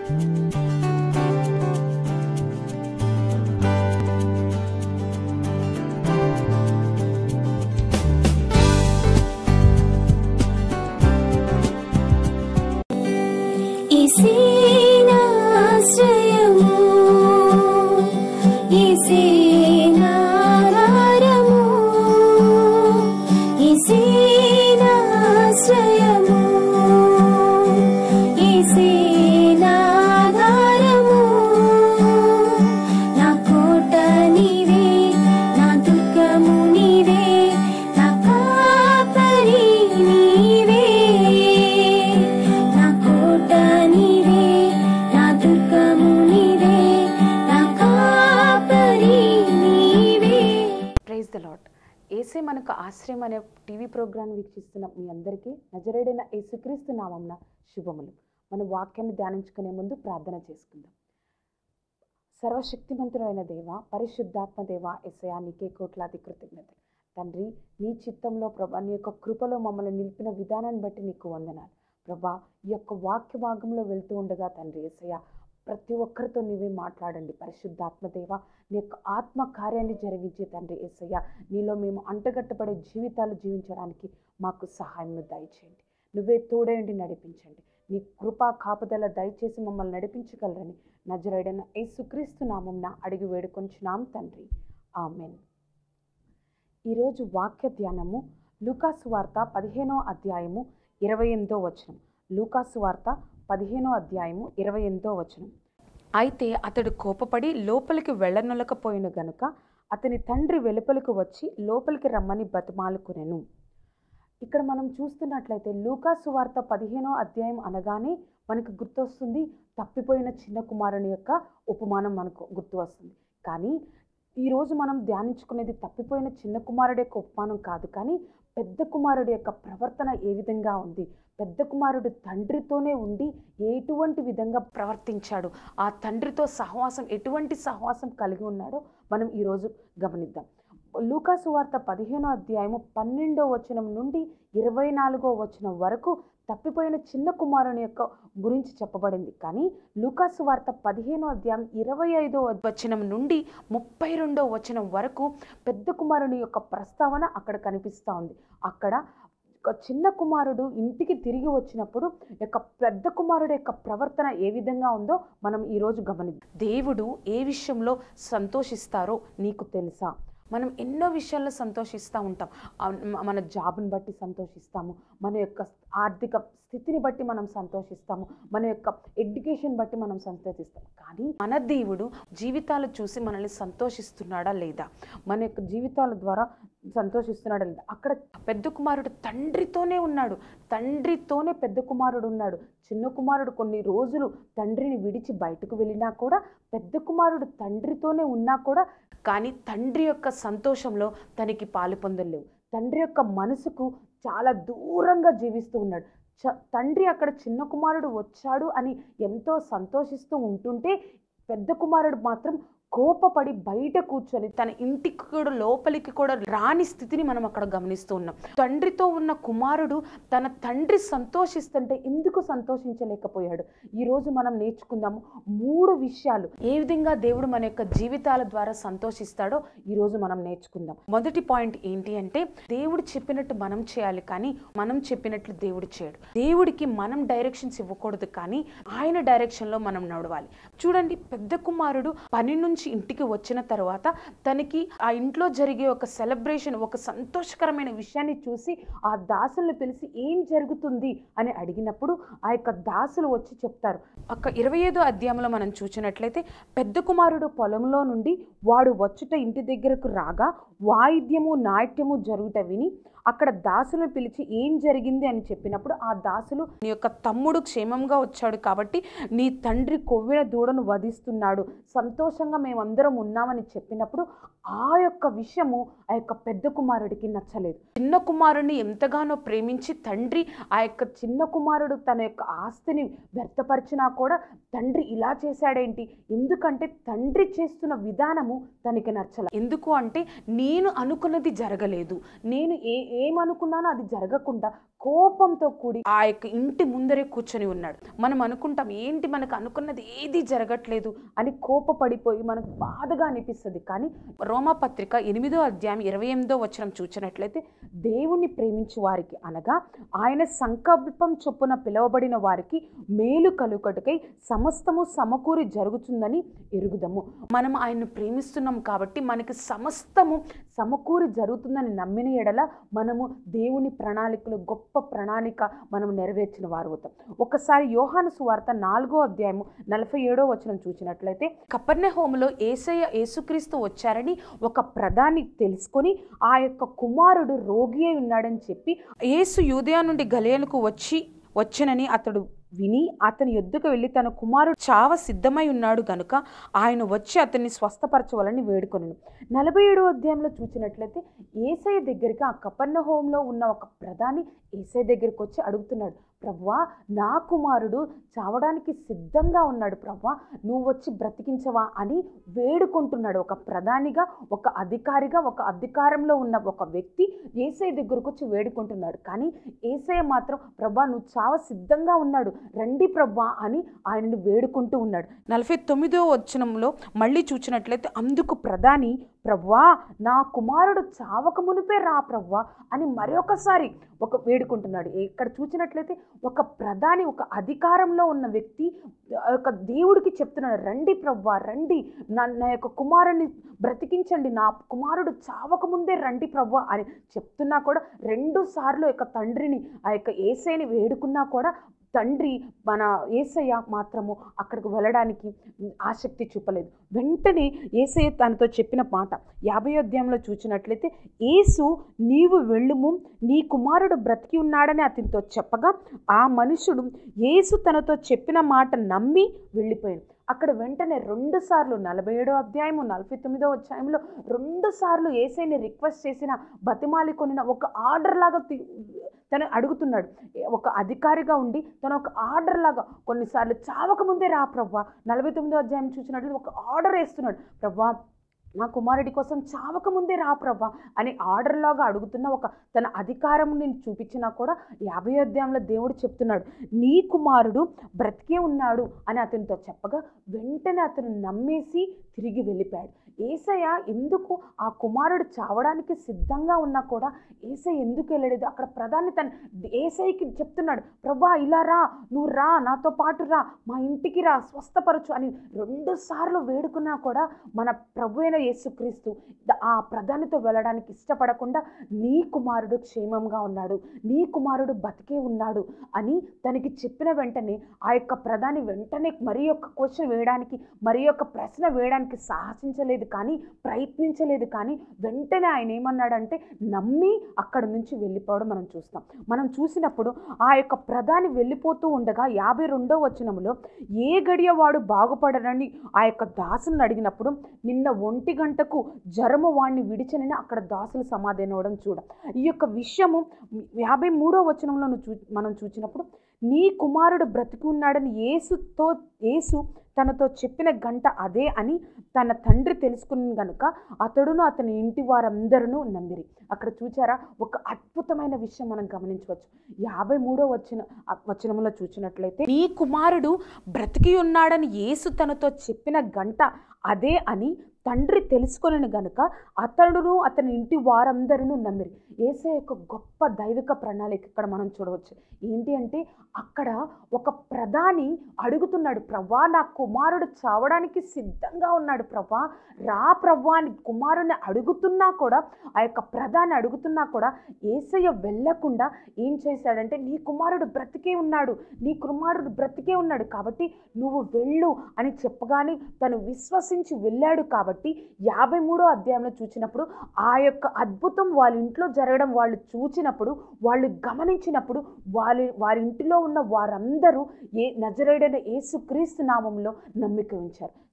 ఈశీనాశ్రయము ఈశీనాధారము ఈశీనాశ్రయము ఈశీనాధారము నా కోట నీవే నా దుర్గము నీవే నా కాపరి నీవే నా కోట నీవే నా దుర్గము నీవే నా కాపరి నీవే ప్రైజ్ ద లాట్ ఏసే మనకు ఆశ్రయం అనే టీవీ ప్రోగ్రాం వీక్షిస్తున్న మీ అందరికీ నజరేడైన యేసుక్రీస్తు నామంన శుభములు మన వాక్యాన్ని ధ్యానించుకునే ముందు ప్రార్థన చేసుకుందాం సర్వశక్తిమంతుడైన దేవ పరిశుద్ధాత్మ దేవ ఎసయా నీకే కోట్లాది కృతజ్ఞతలు తండ్రి నీ చిత్తంలో ప్రభా నీ యొక్క కృపలో మమ్మల్ని నిలిపిన విధానాన్ని బట్టి నీకు వందనాలు ప్రభా ఈ యొక్క వాక్య భాగంలో వెళ్తూ ఉండగా తండ్రి ఎసయ ప్రతి ఒక్కరితో నీవే మాట్లాడండి పరిశుద్ధాత్మ దేవ నీ యొక్క ఆత్మ కార్యాన్ని జరిగించే తండ్రి ఏసయ్య నీలో మేము అంటగట్టబడే జీవితాలు జీవించడానికి మాకు సహాయం దయచేయండి నువ్వే తోడేయండి నడిపించండి నీ కృపా కాపుదల దయచేసి మమ్మల్ని నడిపించగలరని నజరేడైన యేసుక్రీస్తు నామంన అడిగి వేడుకొంచున్నాం తండ్రి ఆమెన్ ఈరోజు వాక్య ధ్యానము లూకాసు వార్త పదిహేనో అధ్యాయము ఇరవై ఎనిమిదో వచనం లూకాసు వార్త పదిహేనో అధ్యాయము ఇరవై ఎనిమిదో వచనం అయితే అతడు కోపపడి లోపలికి వెళ్ళనొలకపోయిన గనుక అతని తండ్రి వెలుపలికి వచ్చి లోపలికి రమ్మని బతిమాలుకునెను ఇక్కడ మనం చూస్తున్నట్లయితే లూకాసు వార్త పదిహేనో అధ్యాయం అనగానే మనకు గుర్తొస్తుంది తప్పిపోయిన చిన్న కుమారుని యొక్క ఉపమానం మనకు గుర్తు వస్తుంది కానీ ఈరోజు మనం ధ్యానించుకునేది తప్పిపోయిన చిన్న కుమారుడి యొక్క ఉపమానం కాదు కానీ పెద్ద కుమారుడి యొక్క ప్రవర్తన ఏ విధంగా ఉంది పెద్ద కుమారుడు తండ్రితోనే ఉండి ఎటువంటి విధంగా ప్రవర్తించాడు ఆ తండ్రితో సహవాసం ఎటువంటి సహవాసం కలిగి ఉన్నాడో మనం ఈరోజు గమనిద్దాం లూకాసు వార్త పదిహేనో అధ్యాయము పన్నెండో వచనం నుండి ఇరవై నాలుగో వచనం వరకు తప్పిపోయిన చిన్న కుమారుని యొక్క గురించి చెప్పబడింది కానీ లూకాసు వార్త పదిహేనో అధ్యాయం ఇరవై ఐదో వచనం నుండి ముప్పై రెండో వచనం వరకు పెద్ద కుమారుని యొక్క ప్రస్తావన అక్కడ కనిపిస్తూ ఉంది అక్కడ ఒక చిన్న కుమారుడు ఇంటికి తిరిగి వచ్చినప్పుడు యొక్క పెద్ద కుమారుడు యొక్క ప్రవర్తన ఏ విధంగా ఉందో మనం ఈరోజు గమనిద్దాం దేవుడు ఏ విషయంలో సంతోషిస్తారో నీకు తెలుసా మనం ఎన్నో విషయాల్లో సంతోషిస్తూ ఉంటాం ఆ, మ- మన జాబ్ని బట్టి సంతోషిస్తాము మన యొక్క ఆర్థిక స్థితిని బట్టి మనం సంతోషిస్తాము మన యొక్క ఎడ్యుకేషన్ బట్టి మనం సంతోషిస్తాం కానీ మన దేవుడు జీవితాలు చూసి మనల్ని సంతోషిస్తున్నాడా లేదా మన యొక్క జీవితాల ద్వారా సంతోషిస్తున్నాడా లేదా అక్కడ పెద్ద కుమారుడు తండ్రితోనే ఉన్నాడు తండ్రితోనే పెద్ద కుమారుడు ఉన్నాడు చిన్న కుమారుడు కొన్ని రోజులు తండ్రిని విడిచి బయటకు వెళ్ళినా కూడా పెద్ద కుమారుడు తండ్రితోనే ఉన్నా కూడా కానీ తండ్రి యొక్క సంతోషంలో తనకి పాలు పొందలేవు తండ్రి యొక్క మనసుకు చాలా దూరంగా జీవిస్తూ ఉన్నాడు చ తండ్రి అక్కడ చిన్న కుమారుడు వచ్చాడు అని ఎంతో సంతోషిస్తూ ఉంటుంటే పెద్ద కుమారుడు మాత్రం కోపపడి బయట కూర్చొని తన ఇంటికి కూడా లోపలికి కూడా రాని స్థితిని మనం అక్కడ గమనిస్తూ ఉన్నాం తండ్రితో ఉన్న కుమారుడు తన తండ్రి సంతోషిస్తుంటే ఎందుకు సంతోషించలేకపోయాడు ఈరోజు మనం నేర్చుకుందాము మూడు విషయాలు ఏ విధంగా దేవుడు మన యొక్క జీవితాల ద్వారా సంతోషిస్తాడో ఈరోజు మనం నేర్చుకుందాం మొదటి పాయింట్ ఏంటి అంటే దేవుడు చెప్పినట్టు మనం చేయాలి కానీ మనం చెప్పినట్లు దేవుడు చేయడు దేవుడికి మనం డైరెక్షన్స్ ఇవ్వకూడదు కానీ ఆయన డైరెక్షన్లో మనం నడవాలి చూడండి పెద్ద కుమారుడు పని నుంచి ఇంటికి వచ్చిన తర్వాత తనకి ఆ ఇంట్లో జరిగే ఒక సెలబ్రేషన్ ఒక సంతోషకరమైన విషయాన్ని చూసి ఆ దాసులను పిలిచి ఏం జరుగుతుంది అని అడిగినప్పుడు ఆ యొక్క దాసులు వచ్చి చెప్తారు ఒక ఇరవై ఐదో అధ్యాయంలో మనం చూసినట్లయితే పెద్ద కుమారుడు పొలంలో నుండి వాడు వచ్చుట ఇంటి దగ్గరకు రాగా వాయిద్యము నాట్యము జరుగుట విని అక్కడ దాసులను పిలిచి ఏం జరిగింది అని చెప్పినప్పుడు ఆ దాసులు నీ యొక్క తమ్ముడు క్షేమంగా వచ్చాడు కాబట్టి నీ తండ్రి కొవ్విన దూడను వధిస్తున్నాడు సంతోషంగా మేమందరం ఉన్నామని చెప్పినప్పుడు ఆ యొక్క విషయము ఆ యొక్క పెద్ద కుమారుడికి నచ్చలేదు చిన్న కుమారుడిని ఎంతగానో ప్రేమించి తండ్రి ఆ యొక్క చిన్న కుమారుడు తన యొక్క ఆస్తిని వ్యర్థపరిచినా కూడా తండ్రి ఇలా చేశాడేంటి ఎందుకంటే తండ్రి చేస్తున్న విధానము తనకి నచ్చల ఎందుకు అంటే నేను అనుకున్నది జరగలేదు నేను ఏ ఏమనుకున్నానో అది జరగకుండా కోపంతో కూడి ఆ యొక్క ఇంటి ముందరే కూర్చొని ఉన్నాడు మనం అనుకుంటాం ఏంటి మనకు అనుకున్నది ఏది జరగట్లేదు అని కోపపడిపోయి మనకు బాధగా అనిపిస్తుంది కానీ రోమపత్రిక ఎనిమిదో అధ్యాయం ఇరవై ఎనిమిదో వచనం చూసినట్లయితే దేవుణ్ణి ప్రేమించు వారికి అనగా ఆయన సంకల్పం చొప్పున పిలువబడిన వారికి మేలు కలుగటకై సమస్తము సమకూరి జరుగుతుందని ఎరుగుదము మనం ఆయన్ను ప్రేమిస్తున్నాం కాబట్టి మనకి సమస్తము సమకూరి జరుగుతుందని నమ్మిన ఎడల మనము దేవుని ప్రణాళికలు గొప్ప ప్రణాళిక మనం నెరవేర్చిన వారు అవుతాం ఒకసారి యోహాను సువార్త నాలుగో అధ్యాయము నలభై ఏడో వచనం చూసినట్లయితే కపర్ణ హోములో ఏసయ్య యేసుక్రీస్తు వచ్చారని ఒక ప్రధాని తెలుసుకొని ఆ యొక్క కుమారుడు రోగి అయి ఉన్నాడని చెప్పి యేసు యూదయా నుండి గలియలకు వచ్చి వచ్చనని అతడు విని అతని యొద్దకు వెళ్ళి తన కుమారుడు చావ సిద్ధమై ఉన్నాడు గనుక ఆయన వచ్చి అతన్ని స్వస్థపరచవాలని వేడుకొనను నలభై ఏడో అధ్యాయంలో చూసినట్లయితే ఏసయ్య దగ్గరికి ఆ కపర్ణ హోంలో ఉన్న ఒక ప్రధాని ఏసయ్య దగ్గరికి వచ్చి అడుగుతున్నాడు ప్రవ్వా నా కుమారుడు చావడానికి సిద్ధంగా ఉన్నాడు ప్రవ్వా నువ్వు వచ్చి బ్రతికించవా అని వేడుకుంటున్నాడు ఒక ప్రధానిగా ఒక అధికారిగా ఒక అధికారంలో ఉన్న ఒక వ్యక్తి ఏసఐ దగ్గరకు వచ్చి వేడుకుంటున్నాడు కానీ ఏసఐ మాత్రం ప్రభా నువ్వు చావ సిద్ధంగా ఉన్నాడు రండి ప్రభా అని ఆయనను వేడుకుంటూ ఉన్నాడు నలభై తొమ్మిదో వచనంలో మళ్ళీ చూసినట్లయితే అందుకు ప్రధాని ప్రవ్వా నా కుమారుడు చావక మునిపే రా ప్రవ్వా అని మరొకసారి ఒక వేడుకుంటున్నాడు ఇక్కడ చూసినట్లయితే ఒక ప్రధాని ఒక అధికారంలో ఉన్న వ్యక్తి ఆ యొక్క దేవుడికి చెప్తున్నాడు రండి ప్రవ్వా రండి నా నా యొక్క కుమారుని బ్రతికించండి నా కుమారుడు చావక ముందే రండి ప్రవ్వా అని చెప్తున్నా కూడా రెండు సార్లు యొక్క తండ్రిని ఆ యొక్క ఏసైని వేడుకున్నా కూడా తండ్రి మన ఏసయ్య మాత్రము అక్కడికి వెళ్ళడానికి ఆసక్తి చూపలేదు వెంటనే ఏసయ్య తనతో చెప్పిన మాట యాభై అధ్యాయంలో చూసినట్లయితే ఏసు నీవు వెళ్ళుము నీ కుమారుడు బ్రతికి ఉన్నాడని అతనితో చెప్పగా ఆ మనుషుడు ఏసు తనతో చెప్పిన మాట నమ్మి వెళ్ళిపోయాడు అక్కడ వెంటనే రెండు సార్లు నలభై ఏడో అధ్యాయము నలభై తొమ్మిదో అధ్యాయంలో రెండు సార్లు ఏసైని రిక్వెస్ట్ చేసిన బతిమాలి కొనిన ఒక ఆర్డర్ లాగా తీ- తను అడుగుతున్నాడు ఒక అధికారిగా ఉండి తను ఒక ఆర్డర్ లాగా కొన్నిసార్లు చావక ముందే రా ప్రవ్వా నలభై తొమ్మిదో అధ్యాయం చూసినట్లు ఒక ఆర్డర్ వేస్తున్నాడు ప్రవ్వా మా కుమారుడి కోసం చావక ముందే రా ప్రవ్వా అని ఆర్డర్లాగా అడుగుతున్న ఒక తన అధికారం నేను చూపించినా కూడా యాభై అధ్యాయంలో దేవుడు చెప్తున్నాడు నీ కుమారుడు బ్రతికే ఉన్నాడు అని అతనితో చెప్పగా వెంటనే అతను నమ్మేసి తిరిగి వెళ్ళిపోయాడు ఏసయ్య ఎందుకు ఆ కుమారుడు చావడానికి సిద్ధంగా ఉన్నా కూడా ఏసయ్య ఎందుకు వెళ్ళలేదు అక్కడ ప్రధాని తన ఏసైకి చెప్తున్నాడు ప్రభా ఇలా రా నువ్వు రా నాతో పాటు రా మా ఇంటికి రా స్వస్థపరచు అని రెండు సార్లు వేడుకున్నా కూడా మన ప్రభు అయిన యేసుక్రీస్తు ద- ఆ ప్రధానితో వెళ్ళడానికి ఇష్టపడకుండా నీ కుమారుడు క్షేమంగా ఉన్నాడు నీ కుమారుడు బతికే ఉన్నాడు అని తనకి చెప్పిన వెంటనే ఆ యొక్క ప్రధాని వెంటనే మరి యొక్క క్వశ్చన్ వేయడానికి మరి యొక్క ప్రశ్న వేయడానికి సాహసించలేదు కానీ ప్రయత్నించలేదు కానీ వెంటనే ఆయన ఏమన్నాడంటే నమ్మి అక్కడ నుంచి వెళ్ళిపోవడం మనం చూస్తాం మనం చూసినప్పుడు ఆ యొక్క ప్రధాని వెళ్ళిపోతూ ఉండగా యాభై రెండో వచనంలో ఏ గడియ వాడు బాగుపడనని ఆ యొక్క దాసులను అడిగినప్పుడు నిన్న ఒంటి గంటకు జ్వరము వాడిని విడిచనని అక్కడ దాసులు సమాధానం అవ్వడం చూడ ఈ యొక్క విషయము యాభై మూడో వచనంలో నువ్వు చూ మనం చూసినప్పుడు నీ కుమారుడు బ్రతికి ఉన్నాడని యేసుతో యేసు తనతో చెప్పిన గంట అదే అని తన తండ్రి తెలుసుకుని గనుక అతడును అతని ఇంటి వారందరూ నమ్మిరి అక్కడ చూచారా ఒక అద్భుతమైన విషయం మనం గమనించవచ్చు యాభై మూడో వచ్చిన వచనంలో చూసినట్లయితే నీ కుమారుడు బ్రతికి ఉన్నాడని యేసు తనతో చెప్పిన గంట అదే అని తండ్రి తెలుసుకొనని గనుక అతడును అతని ఇంటి వారందరూ నమ్మిరి ఏసే యొక్క గొప్ప దైవిక ప్రణాళిక ఇక్కడ మనం చూడవచ్చు ఏంటి అంటే అక్కడ ఒక ప్రధాని అడుగుతున్నాడు ప్రవ్వా నా కుమారుడు చావడానికి సిద్ధంగా ఉన్నాడు ప్రవ్వా రా ప్రవ్వా అని కుమారుని అడుగుతున్నా కూడా ఆ యొక్క ప్రధాని అడుగుతున్నా కూడా ఏసయ్య వెళ్ళకుండా ఏం చేశాడంటే నీ కుమారుడు బ్రతికే ఉన్నాడు నీ కుమారుడు బ్రతికే ఉన్నాడు కాబట్టి నువ్వు వెళ్ళు అని చెప్పగానే తను విశ్వసించి వెళ్ళాడు కాబట్టి యాభై మూడో అధ్యాయంలో చూసినప్పుడు ఆ యొక్క అద్భుతం వాళ్ళ ఇంట్లో జరగడం వాళ్ళు చూచినప్పుడు వాళ్ళు గమనించినప్పుడు వాళ్ళ వారి ఇంటిలో ఉన్న వారందరూ ఏ నజరేడైన యేసుక్రీస్తు నామంలో నమ్మిక ఉంచారు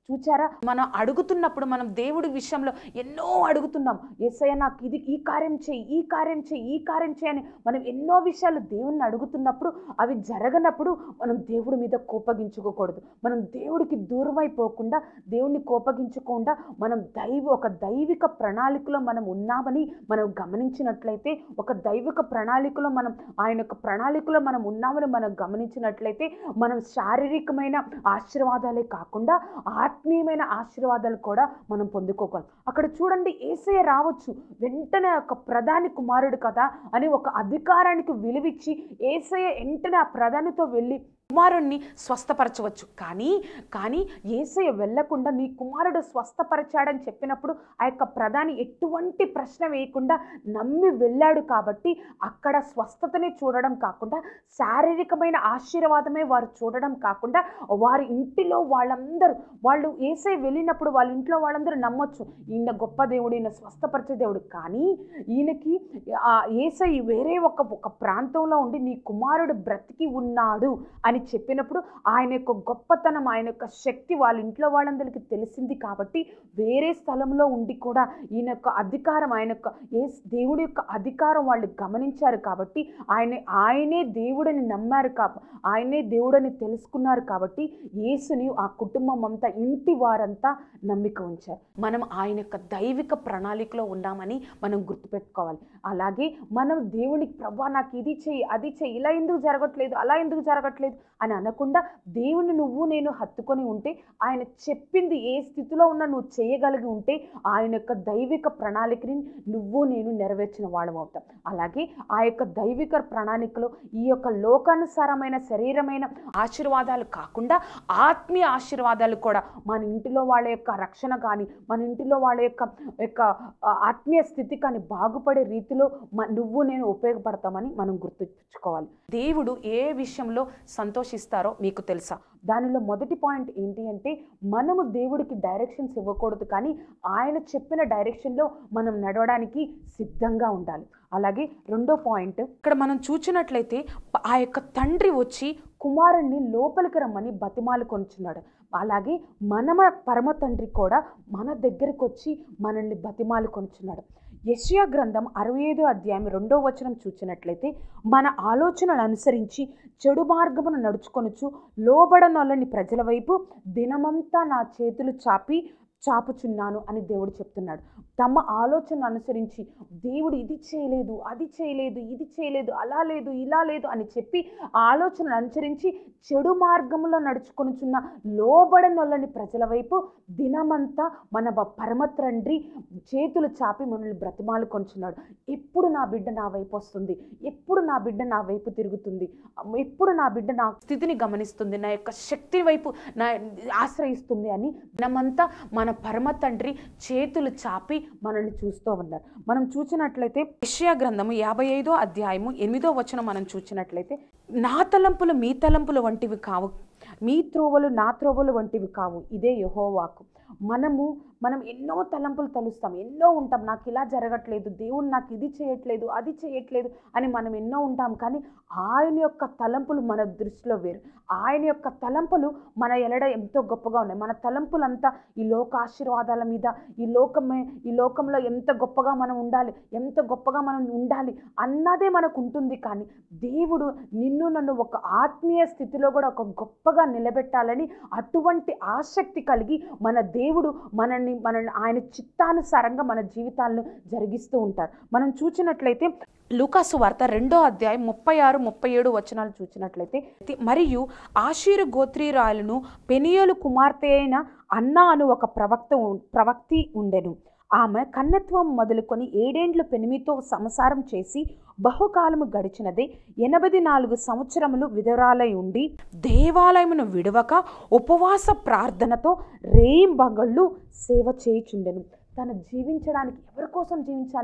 చూచారా మనం అడుగుతున్నప్పుడు మనం దేవుడి విషయంలో ఎన్నో అడుగుతున్నాం ఎస్ఐ నాకు ఇది ఈ కార్యం చేయి ఈ కార్యం చేయి ఈ కార్యం చేయని మనం ఎన్నో విషయాలు దేవుణ్ణి అడుగుతున్నప్పుడు అవి జరగనప్పుడు మనం దేవుడి మీద కోపగించుకోకూడదు మనం దేవుడికి దూరం అయిపోకుండా దేవుణ్ణి కోపగించకుండా మనం దైవ ఒక దైవిక ప్రణాళికలో మనం ఉన్నామని మనం గమనించినట్లయితే ఒక దైవిక ప్రణాళికలో మనం ఆయన యొక్క ప్రణాళికలో మనం ఉన్నామని మనం గమనించినట్లయితే మనం శారీరకమైన ఆశీర్వాదాలే కాకుండా ఆత్మీయమైన ఆశీర్వాదాలు కూడా మనం పొందుకోగలం అక్కడ చూడండి ఏసయ్య రావచ్చు వెంటనే ఒక ప్రధాని కుమారుడు కదా అని ఒక అధికారానికి విలువిచ్చి ఏసయ్య వెంటనే ఆ ప్రధానితో వెళ్ళి కుమారుణ్ణి స్వస్థపరచవచ్చు కానీ కానీ ఏసయ్య వెళ్లకుండా నీ కుమారుడు స్వస్థపరచాడని చెప్పినప్పుడు ఆ యొక్క ప్రధాని ఎటువంటి ప్రశ్న వేయకుండా నమ్మి వెళ్ళాడు కాబట్టి అక్కడ స్వస్థతని చూడడం కాకుండా శారీరకమైన ఆశీర్వాదమే వారు చూడడం కాకుండా వారి ఇంటిలో వాళ్ళందరూ వాళ్ళు ఏసై వెళ్ళినప్పుడు వాళ్ళ ఇంట్లో వాళ్ళందరూ నమ్మొచ్చు ఈయన గొప్ప దేవుడు ఈయన స్వస్థపరిచే దేవుడు కానీ ఈయనకి ఆ ఏసై వేరే ఒక ఒక ప్రాంతంలో ఉండి నీ కుమారుడు బ్రతికి ఉన్నాడు అని చెప్పినప్పుడు ఆయన యొక్క గొప్పతనం ఆయన యొక్క శక్తి వాళ్ళ ఇంట్లో వాళ్ళందరికీ తెలిసింది కాబట్టి వేరే స్థలంలో ఉండి కూడా ఈయన యొక్క అధికారం ఆయన యొక్క ఏ దేవుడి యొక్క అధికారం వాళ్ళు గమనించారు కాబట్టి ఆయన ఆయనే దేవుడని నమ్మారు కాబ ఆయనే దేవుడని తెలుసుకున్నారు కాబట్టి యేసుని ఆ కుటుంబం అంతా ఇంటి వారంతా నమ్మిక ఉంచారు మనం ఆయన యొక్క దైవిక ప్రణాళికలో ఉన్నామని మనం గుర్తుపెట్టుకోవాలి అలాగే మనం దేవునికి ప్రభా నాకు ఇది చెయ్యి అది చెయ్యి ఇలా ఎందుకు జరగట్లేదు అలా ఎందుకు జరగట్లేదు అని అనకుండా దేవుని నువ్వు నేను హత్తుకొని ఉంటే ఆయన చెప్పింది ఏ స్థితిలో ఉన్నా నువ్వు చేయగలిగి ఉంటే ఆయన యొక్క దైవిక ప్రణాళికని నువ్వు నేను నెరవేర్చిన వాళ్ళం అవుతాం అలాగే ఆ యొక్క దైవిక ప్రణాళికలో ఈ యొక్క లోకానుసారమైన శరీరమైన ఆశీర్వాదాలు కాకుండా ఆత్మీయ ఆశీర్వాదాలు కూడా మన ఇంటిలో వాళ్ళ యొక్క రక్షణ కానీ మన ఇంటిలో వాళ్ళ యొక్క యొక్క ఆ, ఆత్మీయ స్థితి కానీ బాగుపడే రీతిలో మ- నువ్వు నేను ఉపయోగపడతామని మనం గుర్తుంచుకోవాలి దేవుడు ఏ విషయంలో సంతోషిస్తారో మీకు తెలుసా దానిలో మొదటి పాయింట్ ఏంటి అంటే మనము దేవుడికి డైరెక్షన్స్ ఇవ్వకూడదు కానీ ఆయన చెప్పిన డైరెక్షన్లో మనం నడవడానికి సిద్ధంగా ఉండాలి అలాగే రెండో పాయింట్ ఇక్కడ మనం చూచినట్లయితే ప- ఆ యొక్క తండ్రి వచ్చి కుమారుణ్ణి లోపలికి రమ్మని బతిమాలు కొనుచున్నాడు అలాగే మనమ పరమ తండ్రి కూడా మన దగ్గరికి వచ్చి మనల్ని బతిమాలు కొనుచున్నాడు యెషయా గ్రంథం అరవై ఐదో అధ్యాయం రెండో వచనం చూచినట్లయితే మన ఆలోచనలు అనుసరించి చెడు మార్గమును నడుచుకొనుచు లోబడనొల్లని ప్రజల వైపు దినమంతా నా చేతులు చాపి చాపుచున్నాను అని దేవుడు చెప్తున్నాడు తమ ఆలోచన అనుసరించి దేవుడు ఇది చేయలేదు అది చేయలేదు ఇది చేయలేదు అలా లేదు ఇలా లేదు అని చెప్పి ఆ ఆలోచనను అనుసరించి చెడు మార్గంలో నడుచుకొనుచున్న లోబడనొల్లని ప్రజల వైపు దినమంతా మన బ- పరమ తండ్రి చేతులు చాపి మనల్ని బ్రతిమాలు కొంచున్నాడు ఎప్పుడు నా బిడ్డ నా వైపు వస్తుంది ఎప్పుడు నా బిడ్డ నా వైపు తిరుగుతుంది ఎప్పుడు నా బిడ్డ నా స్థితిని గమనిస్తుంది నా యొక్క శక్తి వైపు నా ఆశ్రయిస్తుంది అని దినమంతా మన పరమ తండ్రి చేతులు చాపి మనల్ని చూస్తూ ఉన్నారు మనం చూసినట్లయితే యెషయా గ్రంథము యాభై ఐదో అధ్యాయము ఎనిమిదో వచనం మనం చూసినట్లయితే నా తలంపులు మీ తలంపులు వంటివి కావు మీ త్రోవలు నా త్రోవలు వంటివి కావు ఇదే యహోవాకు మనము మనం ఎన్నో తలంపులు తలుస్తాం ఎన్నో ఉంటాం నాకు ఇలా జరగట్లేదు దేవుడు నాకు ఇది చేయట్లేదు అది చేయట్లేదు అని మనం ఎన్నో ఉంటాం కానీ ఆయన యొక్క తలంపులు మన దృష్టిలో వేరు ఆయన యొక్క తలంపులు మన ఎలడ ఎంతో గొప్పగా ఉన్నాయి మన తలంపులంతా ఈ లోక ఆశీర్వాదాల మీద ఈ లోకమే ఈ లోకంలో ఎంత గొప్పగా మనం ఉండాలి ఎంత గొప్పగా మనం ఉండాలి అన్నదే మనకు ఉంటుంది కానీ దేవుడు నిన్ను నన్ను ఒక ఆత్మీయ స్థితిలో కూడా ఒక గొప్పగా నిలబెట్టాలని అటువంటి ఆసక్తి కలిగి మన దేవుడు మనల్ని మనల్ని ఆయన చిత్తానుసారంగా మన జీవితాలను జరిగిస్తూ ఉంటారు మనం చూసినట్లయితే లూకాసు వార్త రెండో అధ్యాయం ముప్పై ఆరు ముప్పై ఏడు వచనాలు చూసినట్లయితే మరియు ఆశీరు గోత్రీరాయలను పెనియోలు కుమార్తె అయిన అన్నా అను ఒక ప్రవక్త ఉ- ప్రవక్తి ఉండెను ఆమె కన్నత్వం మొదలుకొని ఏడేండ్లు పెనిమితో సంసారం చేసి బహుకాలము గడిచినదే ఎనభై నాలుగు సంవత్సరములు విధురాలై ఉండి దేవాలయమును విడవక ఉపవాస ప్రార్థనతో రేయింబగళ్ళు సేవ చేయుచుండెను తను జీవించడానికి ఎవరి కోసం జీవించాలి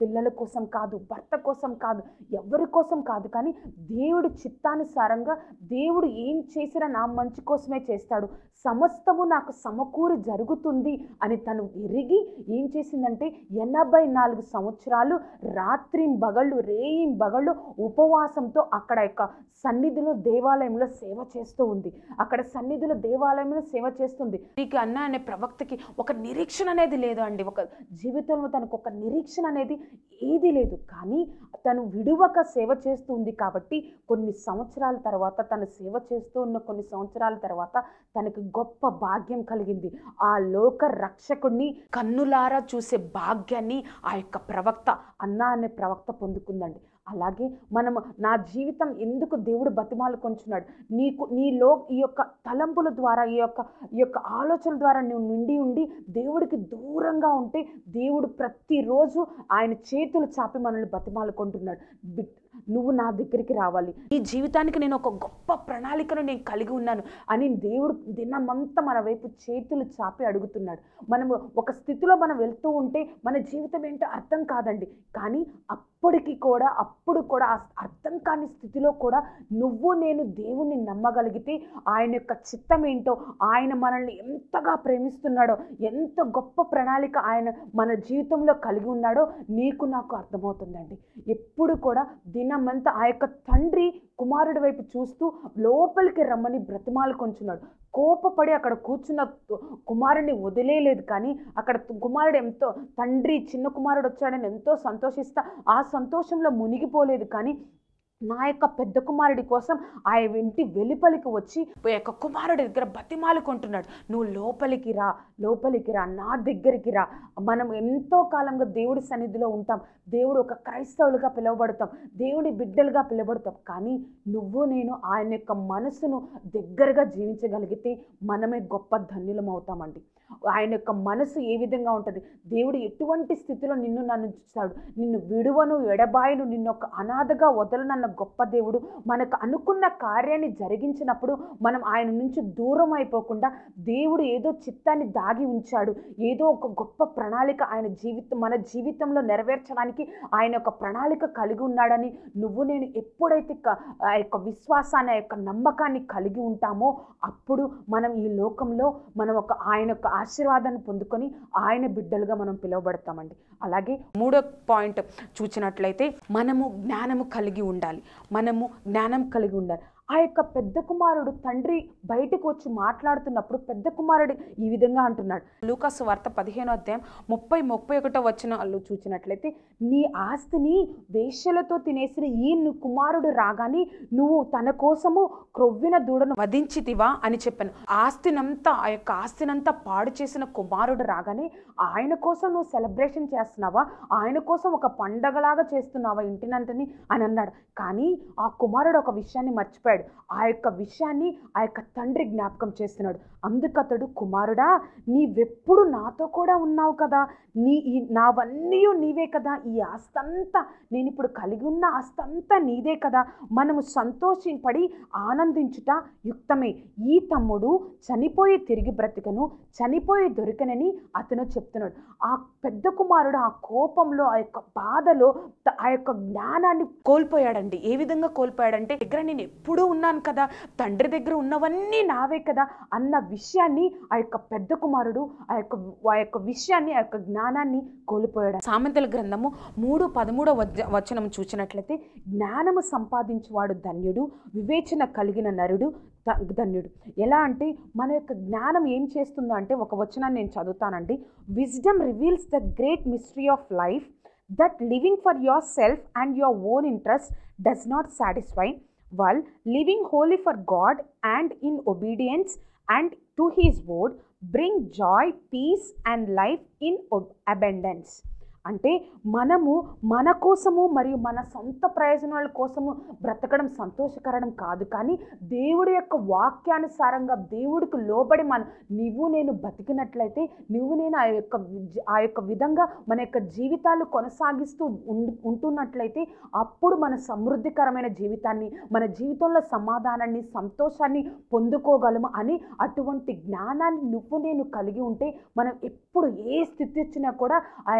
పిల్లల కోసం కాదు భర్త కోసం కాదు ఎవరి కోసం కాదు కానీ దేవుడి చిత్తానుసారంగా దేవుడు ఏం చేసినా నా మంచి కోసమే చేస్తాడు సమస్తము నాకు సమకూరి జరుగుతుంది అని తను ఎరిగి ఏం చేసిందంటే ఎనభై నాలుగు సంవత్సరాలు రాత్రి బగళ్ళు రేయి బగళ్ళు ఉపవాసంతో అక్కడ యొక్క సన్నిధిలో దేవాలయంలో సేవ చేస్తూ ఉంది అక్కడ సన్నిధిలో దేవాలయంలో సేవ చేస్తుంది నీకు అన్న అనే ప్రవక్తకి ఒక నిరీక్షణ అనేది లేదు అండి ఒక జీవితంలో తనకు ఒక నిరీక్షణ అనేది ఏది లేదు కానీ తను విడువక సేవ చేస్తూ ఉంది కాబట్టి కొన్ని సంవత్సరాల తర్వాత తను సేవ చేస్తూ ఉన్న కొన్ని సంవత్సరాల తర్వాత తనకు గొప్ప భాగ్యం కలిగింది ఆ లోక రక్షకుడిని కన్నులారా చూసే భాగ్యాన్ని ఆ యొక్క ప్రవక్త అన్నా అనే ప్రవక్త పొందుకుందండి అలాగే మనము నా జీవితం ఎందుకు దేవుడు బతిమాలు కొంచున్నాడు నీకు నీలో ఈ యొక్క తలంపుల ద్వారా ఈ యొక్క ఈ యొక్క ఆలోచన ద్వారా నువ్వు నిండి ఉండి దేవుడికి దూరంగా ఉంటే దేవుడు ప్రతిరోజు ఆయన చేతులు చాపి మనల్ని బతిమాలుకుంటున్నాడు బిడ్- నువ్వు నా దగ్గరికి రావాలి ఈ జీవితానికి నేను ఒక గొప్ప ప్రణాళికను నేను కలిగి ఉన్నాను అని దేవుడు దినమంతా మన వైపు చేతులు చాపి అడుగుతున్నాడు మనము ఒక స్థితిలో మనం వెళ్తూ ఉంటే మన జీవితం ఏంటో అర్థం కాదండి కానీ అప్పటికి కూడా అప్పుడు కూడా ఆ అర్థం కాని స్థితిలో కూడా నువ్వు నేను దేవుణ్ణి నమ్మగలిగితే ఆయన యొక్క చిత్తం ఏంటో ఆయన మనల్ని ఎంతగా ప్రేమిస్తున్నాడో ఎంత గొప్ప ప్రణాళిక ఆయన మన జీవితంలో కలిగి ఉన్నాడో నీకు నాకు అర్థమవుతుందండి ఎప్పుడు కూడా దినమంతా ఆ యొక్క తండ్రి కుమారుడి వైపు చూస్తూ లోపలికి రమ్మని బ్రతిమాలు కొంచున్నాడు కోపపడి అక్కడ కూర్చున్న కుమారుడిని వదిలేయలేదు కానీ అక్కడ కుమారుడు ఎంతో తండ్రి చిన్న కుమారుడు వచ్చాడని ఎంతో సంతోషిస్తా ఆ సంతోషంలో మునిగిపోలేదు కానీ నా యొక్క పెద్ద కుమారుడి కోసం ఆ ఇంటి వెలుపలికి వచ్చి ఆ యొక్క కుమారుడి దగ్గర బతిమాలుకుంటున్నాడు నువ్వు లోపలికి రా లోపలికి రా నా దగ్గరికి రా మనం ఎంతో కాలంగా దేవుడి సన్నిధిలో ఉంటాం దేవుడు ఒక క్రైస్తవులుగా పిలువబడతాం దేవుడి బిడ్డలుగా పిలువబడతాం కానీ నువ్వు నేను ఆయన యొక్క మనసును దగ్గరగా జీవించగలిగితే మనమే గొప్ప ధన్యులం అవుతామండి ఆయన యొక్క మనసు ఏ విధంగా ఉంటుంది దేవుడు ఎటువంటి స్థితిలో నిన్ను నన్ను చూస్తాడు నిన్ను విడువను ఎడబాయను నిన్ను ఒక అనాథగా వదలనన్న గొప్ప దేవుడు మనకు అనుకున్న కార్యాన్ని జరిగించినప్పుడు మనం ఆయన నుంచి దూరం అయిపోకుండా దేవుడు ఏదో చిత్తాన్ని దాగి ఉంచాడు ఏదో ఒక గొప్ప ప్రణాళిక ఆయన జీవితం మన జీవితంలో నెరవేర్చడానికి ఆయన ఒక ప్రణాళిక కలిగి ఉన్నాడని నువ్వు నేను ఎప్పుడైతే క- ఆ యొక్క విశ్వాసాన్ని ఆ యొక్క నమ్మకాన్ని కలిగి ఉంటామో అప్పుడు మనం ఈ లోకంలో మనం ఒక ఆయన యొక్క ఆశీర్వాదాన్ని పొందుకొని ఆయన బిడ్డలుగా మనం పిలువబడతామండి అలాగే మూడో పాయింట్ చూసినట్లయితే మనము జ్ఞానము కలిగి ఉండాలి మనము జ్ఞానం కలిగి ఉండాలి ఆ యొక్క పెద్ద కుమారుడు తండ్రి బయటకు వచ్చి మాట్లాడుతున్నప్పుడు పెద్ద కుమారుడు ఈ విధంగా అంటున్నాడు లూకాసు వార్త పదిహేనో అధ్యాయం ముప్పై ముప్పై ఒకటో వచ్చిన వాళ్ళు చూసినట్లయితే నీ ఆస్తిని వేశ్యలతో తినేసిన ఈ ను- కుమారుడు రాగానే నువ్వు తన కోసము క్రొవ్విన దూడను వధించితివా అని చెప్పాను ఆస్తినంతా ఆ యొక్క ఆస్తినంతా పాడు చేసిన కుమారుడు రాగానే ఆయన కోసం నువ్వు సెలబ్రేషన్ చేస్తున్నావా ఆయన కోసం ఒక పండగలాగా చేస్తున్నావా ఇంటినంతని అని అన్నాడు కానీ ఆ కుమారుడు ఒక విషయాన్ని మర్చిపోయాడు ఆ యొక్క విషయాన్ని ఆ యొక్క తండ్రి జ్ఞాపకం చేస్తున్నాడు అందుకతడు కుమారుడా నీవెప్పుడు నాతో కూడా ఉన్నావు కదా నీ ఈ నావన్నీ నీవే కదా ఈ ఆస్తంతా నేను ఇప్పుడు కలిగి ఉన్న ఆస్తంతా నీదే కదా మనము సంతోషపడి ఆనందించుట యుక్తమే ఈ తమ్ముడు చనిపోయి తిరిగి బ్రతికను చనిపోయి దొరికనని అతను చెప్తున్నాడు ఆ పెద్ద కుమారుడు ఆ కోపంలో ఆ యొక్క బాధలో త- ఆ యొక్క జ్ఞానాన్ని కోల్పోయాడండి ఏ విధంగా కోల్పోయాడంటే దగ్గర నేను ఎప్పుడూ ఉన్నాను కదా తండ్రి దగ్గర ఉన్నవన్నీ నావే కదా అన్న విషయాన్ని ఆ యొక్క పెద్ద కుమారుడు ఆ యొక్క ఆ యొక్క విషయాన్ని ఆ యొక్క జ్ఞానాన్ని కోల్పోయాడు సామెతల గ్రంథము మూడు పదమూడవ వచ- వచనం చూసినట్లయితే జ్ఞానము సంపాదించువాడు ధన్యుడు వివేచన కలిగిన నరుడు ధ- ధన్యుడు ఎలా అంటే మన యొక్క జ్ఞానం ఏం చేస్తుందో అంటే ఒక వచనాన్ని నేను చదువుతానండి wisdom reveals the great mystery of life that living for yourself and your own interest does not satisfy, while living wholly for God and in obedience and to His word bring joy, peace, and life in ob- abundance. అంటే మనము మన కోసము మరియు మన సొంత ప్రయోజనాల కోసము బ్రతకడం సంతోషకరం కాదు కానీ దేవుడి యొక్క వాక్యానుసారంగా దేవుడికి లోబడి మన నువ్వు నేను బతికినట్లయితే నువ్వు నేను ఆ యొక్క వి- ఆ యొక్క విధంగా మన యొక్క జీవితాలు కొనసాగిస్తూ ఉండు ఉంటున్నట్లయితే అప్పుడు మన సమృద్ధికరమైన జీవితాన్ని మన జీవితంలో సమాధానాన్ని సంతోషాన్ని పొందుకోగలము అని అటువంటి జ్ఞానాన్ని నువ్వు నేను కలిగి ఉంటే మనం ఎప్పుడు ఏ స్థితి వచ్చినా కూడా ఆయన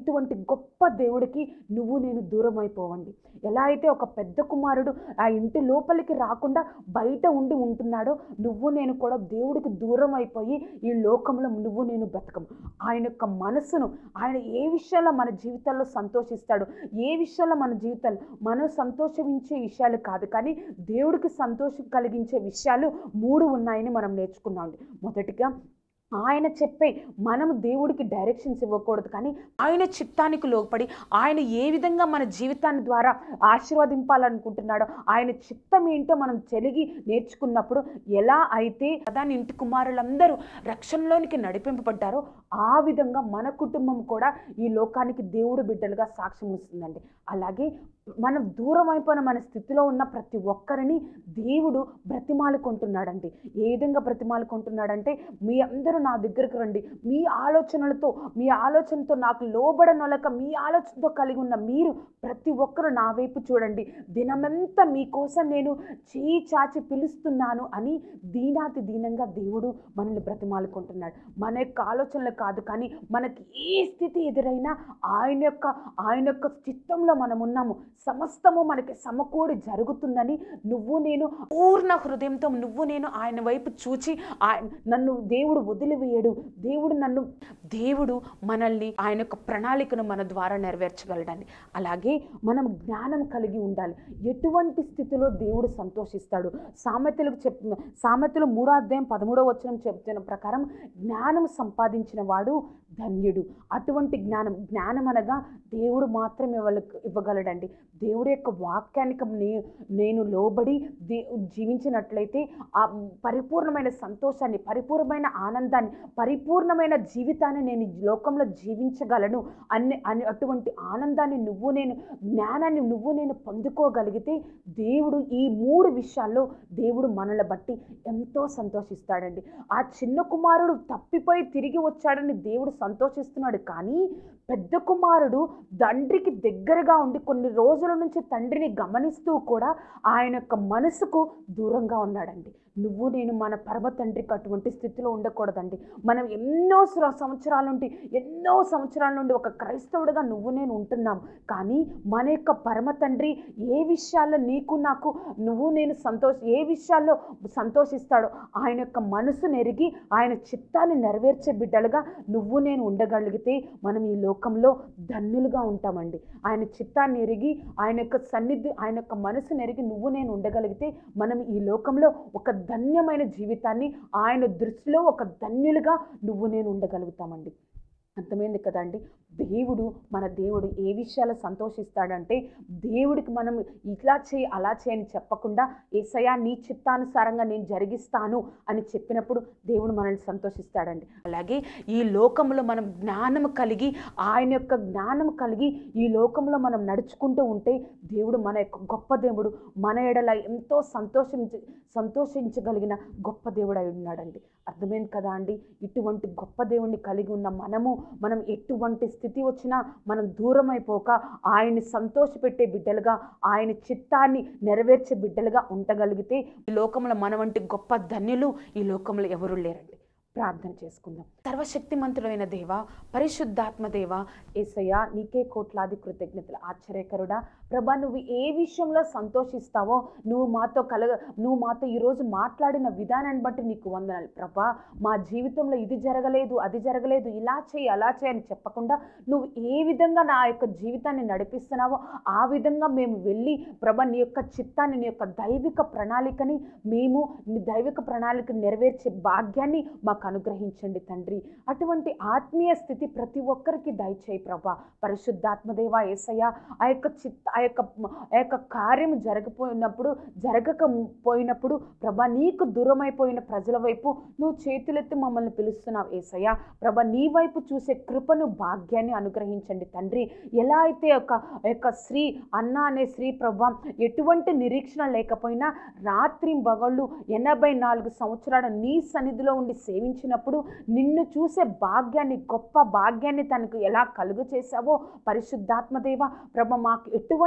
ఇటువంటి గొప్ప దేవుడికి నువ్వు నేను దూరం అయిపోవండి ఎలా అయితే ఒక పెద్ద కుమారుడు ఆ ఇంటి లోపలికి రాకుండా బయట ఉండి ఉంటున్నాడో నువ్వు నేను కూడా దేవుడికి దూరం అయిపోయి ఈ లోకంలో నువ్వు నేను బ్రతకము ఆయన యొక్క మనసును ఆయన ఏ విషయాల్లో మన జీవితాల్లో సంతోషిస్తాడు ఏ విషయాల్లో మన జీవితాలు మనం సంతోషించే విషయాలు కాదు కానీ దేవుడికి సంతోషం కలిగించే విషయాలు మూడు ఉన్నాయని మనం నేర్చుకున్నాం మొదటిగా ఆయన చెప్పే మనం దేవుడికి డైరెక్షన్స్ ఇవ్వకూడదు కానీ ఆయన చిత్తానికి లోపడి ఆయన ఏ విధంగా మన జీవితాన్ని ద్వారా ఆశీర్వదింపాలనుకుంటున్నాడో ఆయన చిత్తం ఏంటో మనం చెలిగి నేర్చుకున్నప్పుడు ఎలా అయితే దాని ఇంటి కుమారులందరూ రక్షణలోనికి నడిపింపబడ్డారో ఆ విధంగా మన కుటుంబం కూడా ఈ లోకానికి దేవుడు బిడ్డలుగా సాక్ష్యం ఇస్తుందండి అలాగే మనం దూరం అయిపోయిన మన స్థితిలో ఉన్న ప్రతి ఒక్కరిని దేవుడు బ్రతిమాలుకుంటున్నాడండి ఏ విధంగా బ్రతిమాలుకుంటున్నాడంటే మీ అందరూ నా దగ్గరకు రండి మీ ఆలోచనలతో మీ ఆలోచనతో నాకు లోబడనొలక మీ ఆలోచనతో కలిగి ఉన్న మీరు ప్రతి ఒక్కరు నా వైపు చూడండి దినమంతా మీకోసం నేను చేయి చాచి పిలుస్తున్నాను అని దీనాతి దీనంగా దేవుడు మనల్ని బ్రతిమాలుకుంటున్నాడు మన యొక్క ఆలోచనలు కాదు కానీ మనకి ఏ స్థితి ఎదురైనా ఆయన యొక్క ఆయన యొక్క చిత్తంలో మనం ఉన్నాము సమస్తము మనకి సమకూడి జరుగుతుందని నువ్వు నేను పూర్ణ హృదయంతో నువ్వు నేను ఆయన వైపు చూచి ఆయన నన్ను దేవుడు వదిలివేయడు దేవుడు నన్ను దేవుడు మనల్ని ఆయన యొక్క ప్రణాళికను మన ద్వారా నెరవేర్చగలడని అలాగే మనం జ్ఞానం కలిగి ఉండాలి ఎటువంటి స్థితిలో దేవుడు సంతోషిస్తాడు సామెతలకు చెప్ సామెతలు మూడో అధ్యాయం పదమూడో వచనం చెప్తున్న ప్రకారం జ్ఞానం సంపాదించిన వాడు ధన్యుడు అటువంటి జ్ఞానం జ్ఞానం అనగా దేవుడు మాత్రమే ఇవ్వల ఇవ్వగలడండి దేవుడి యొక్క వాక్యానికి నే నేను లోబడి దే జీవించినట్లయితే ఆ పరిపూర్ణమైన సంతోషాన్ని పరిపూర్ణమైన ఆనందాన్ని పరిపూర్ణమైన జీవితాన్ని నేను ఈ లోకంలో జీవించగలను అన్ని అని అటువంటి ఆనందాన్ని నువ్వు నేను జ్ఞానాన్ని నువ్వు నేను పొందుకోగలిగితే దేవుడు ఈ మూడు విషయాల్లో దేవుడు మనల్ని బట్టి ఎంతో సంతోషిస్తాడండి ఆ చిన్న కుమారుడు తప్పిపోయి తిరిగి వచ్చాడని దేవుడు సంతోషిస్తున్నాడు కానీ పెద్ద కుమారుడు తండ్రికి దగ్గరగా ఉండి కొన్ని రోజుల నుంచి తండ్రిని గమనిస్తూ కూడా ఆయన యొక్క మనసుకు దూరంగా ఉన్నాడండి నువ్వు నేను మన పరమ తండ్రికి అటువంటి స్థితిలో ఉండకూడదండి మనం ఎన్నో సంవ- సంవత్సరాల నుండి ఎన్నో సంవత్సరాల నుండి ఒక క్రైస్తవుడిగా నువ్వు నేను ఉంటున్నాం కానీ మన యొక్క పరమ తండ్రి ఏ విషయాల్లో నీకు నాకు నువ్వు నేను సంతోష ఏ విషయాల్లో సంతోషిస్తాడో ఆయన యొక్క మనసు నెరిగి ఆయన చిత్తాన్ని నెరవేర్చే బిడ్డలుగా నువ్వు నేను ఉండగలిగితే మనం ఈ లోకంలో ధన్యులుగా ఉంటామండి ఆయన చిత్తాన్ని ఎరిగి ఆయన యొక్క సన్నిధి ఆయన యొక్క మనసు నెరిగి నువ్వు నేను ఉండగలిగితే మనం ఈ లోకంలో ఒక ధన్యమైన జీవితాన్ని ఆయన దృష్టిలో ఒక ధన్యులుగా నువ్వు నేను ఉండగలుగుతామండి అర్థమైంది కదండి దేవుడు మన దేవుడు ఏ విషయాలు సంతోషిస్తాడంటే దేవుడికి మనం ఇట్లా చేయి అలా చేయని చెప్పకుండా ఏసయ్యా నీ చిత్తానుసారంగా నేను జరిగిస్తాను అని చెప్పినప్పుడు దేవుడు మనల్ని సంతోషిస్తాడండి అలాగే ఈ లోకంలో మనం జ్ఞానం కలిగి ఆయన యొక్క జ్ఞానం కలిగి ఈ లోకంలో మనం నడుచుకుంటూ ఉంటే దేవుడు మన యొక్క గొప్ప దేవుడు మన ఎడల ఎంతో సంతోషించి సంతోషించగలిగిన గొప్ప దేవుడు అయి ఉన్నాడండి అర్థమైంది కదా అండి ఇటువంటి గొప్ప దేవుణ్ణి కలిగి ఉన్న మనము మనం ఎటువంటి స్థితి వచ్చినా మనం దూరం అయిపోక ఆయన్ని సంతోషపెట్టే బిడ్డలుగా ఆయన చిత్తాన్ని నెరవేర్చే బిడ్డలుగా ఉండగలిగితే ఈ లోకంలో మన వంటి గొప్ప ధన్యులు ఈ లోకంలో ఎవరు లేరండి ప్రార్థన చేసుకుందాం సర్వశక్తిమంతుడైన దేవ పరిశుద్ధాత్మ దేవ ఏసయ్య నీకే కోట్లాది కృతజ్ఞతలు ఆశ్చర్యకరుడా ప్రభా నువ్వు ఏ విషయంలో సంతోషిస్తావో నువ్వు మాతో కలగ నువ్వు మాతో ఈరోజు మాట్లాడిన విధానాన్ని బట్టి నీకు వందనాలు ప్రభా మా జీవితంలో ఇది జరగలేదు అది జరగలేదు ఇలా చేయి అలా చేయి అని చెప్పకుండా నువ్వు ఏ విధంగా నా యొక్క జీవితాన్ని నడిపిస్తున్నావో ఆ విధంగా మేము వెళ్ళి ప్రభా నీ యొక్క చిత్తాన్ని నీ యొక్క దైవిక ప్రణాళికని మేము నీ దైవిక ప్రణాళిక నెరవేర్చే భాగ్యాన్ని మాకు అనుగ్రహించండి తండ్రి అటువంటి ఆత్మీయ స్థితి ప్రతి ఒక్కరికి దయచేయి ప్రభా పరిశుద్ధాత్మదేవ ఏసయ్య ఆ యొక్క చిత్త ఆ యొక్క ఆ యొక్క కార్యం జరగపోయినప్పుడు జరగక పోయినప్పుడు ప్రభా నీకు దూరమైపోయిన ప్రజల వైపు నువ్వు చేతులెత్తి మమ్మల్ని పిలుస్తున్నావు ఏసయ్య ప్రభా నీ వైపు చూసే కృపను భాగ్యాన్ని అనుగ్రహించండి తండ్రి ఎలా అయితే ఒక యొక్క స్త్రీ అన్న అనే స్త్రీ ప్రభా ఎటువంటి నిరీక్షణ లేకపోయినా రాత్రి బగళ్ళు ఎనభై నాలుగు సంవత్సరాల నీ సన్నిధిలో ఉండి సేవించినప్పుడు నిన్ను చూసే భాగ్యాన్ని గొప్ప భాగ్యాన్ని తనకు ఎలా కలుగు చేశావో పరిశుద్ధాత్మదేవ ప్రభ మాకు ఎటువంటి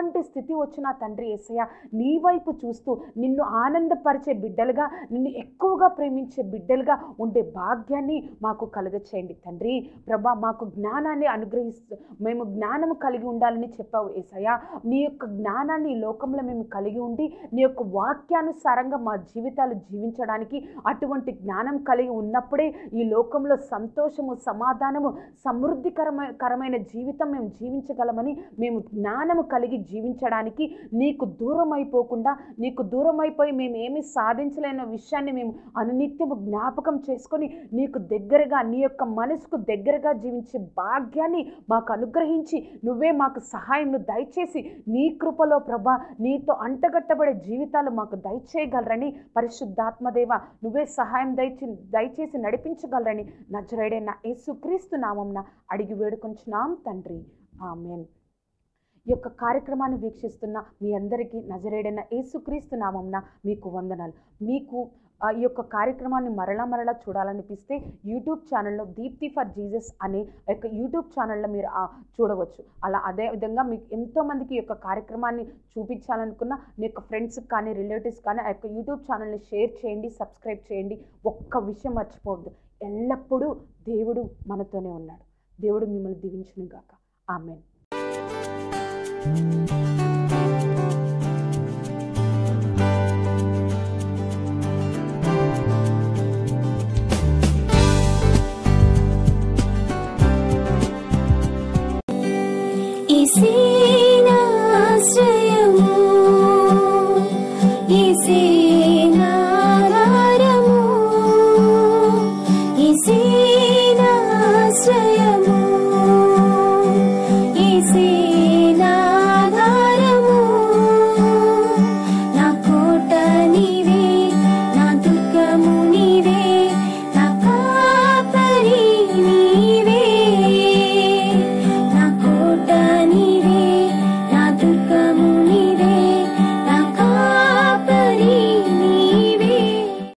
ఎటువంటి స్థితి వచ్చినా తండ్రి ఏసయ్య నీ వైపు చూస్తూ నిన్ను ఆనందపరిచే బిడ్డలుగా నిన్ను ఎక్కువగా ప్రేమించే బిడ్డలుగా ఉండే భాగ్యాన్ని మాకు కలుగచేయండి తండ్రి ప్రభా మాకు జ్ఞానాన్ని అనుగ్రహిస్తూ మేము జ్ఞానము కలిగి ఉండాలని చెప్పావు ఏసయ్య నీ యొక్క జ్ఞానాన్ని ఈ లోకంలో మేము కలిగి ఉండి నీ యొక్క వాక్యానుసారంగా మా జీవితాలు జీవించడానికి అటువంటి జ్ఞానం కలిగి ఉన్నప్పుడే ఈ లోకంలో సంతోషము సమాధానము సమృద్ధికరమైన కరమైన జీవితం మేము జీవించగలమని మేము జ్ఞానము కలిగి జీవించడానికి నీకు దూరం అయిపోకుండా నీకు దూరం అయిపోయి మేము ఏమి సాధించలేని విషయాన్ని మేము అనునిత్యము జ్ఞాపకం చేసుకొని నీకు దగ్గరగా నీ యొక్క మనసుకు దగ్గరగా జీవించే భాగ్యాన్ని మాకు అనుగ్రహించి నువ్వే మాకు సహాయం దయచేసి నీ కృపలో ప్రభా నీతో అంటగట్టబడే జీవితాలు మాకు దయచేయగలరని పరిశుద్ధాత్మదేవ నువ్వే సహాయం దయచి దయచేసి నడిపించగలరని నజరేడైన యేసుక్రీస్తు నామంన అడిగి వేడుకొంచున్నాం తండ్రి ఆమెన్ ఈ యొక్క కార్యక్రమాన్ని వీక్షిస్తున్న మీ అందరికీ నజరేడైన యేసుక్రీస్తు నామంన మీకు వందనాలు మీకు ఆ, ఈ యొక్క కార్యక్రమాన్ని మరలా మరలా చూడాలనిపిస్తే యూట్యూబ్ ఛానల్లో దీప్తి ఫర్ జీసస్ అనే యొక్క యూట్యూబ్ ఛానల్లో మీరు ఆ, చూడవచ్చు అలా అదే విధంగా మీకు ఎంతోమందికి ఈ యొక్క కార్యక్రమాన్ని చూపించాలనుకున్న మీ యొక్క ఫ్రెండ్స్కి కానీ రిలేటివ్స్ కానీ ఆ యొక్క యూట్యూబ్ ఛానల్ని షేర్ చేయండి సబ్స్క్రైబ్ చేయండి ఒక్క విషయం మర్చిపోవద్దు ఎల్లప్పుడూ దేవుడు మనతోనే ఉన్నాడు దేవుడు మిమ్మల్ని దీవించును గాక ఆమెన్ Easy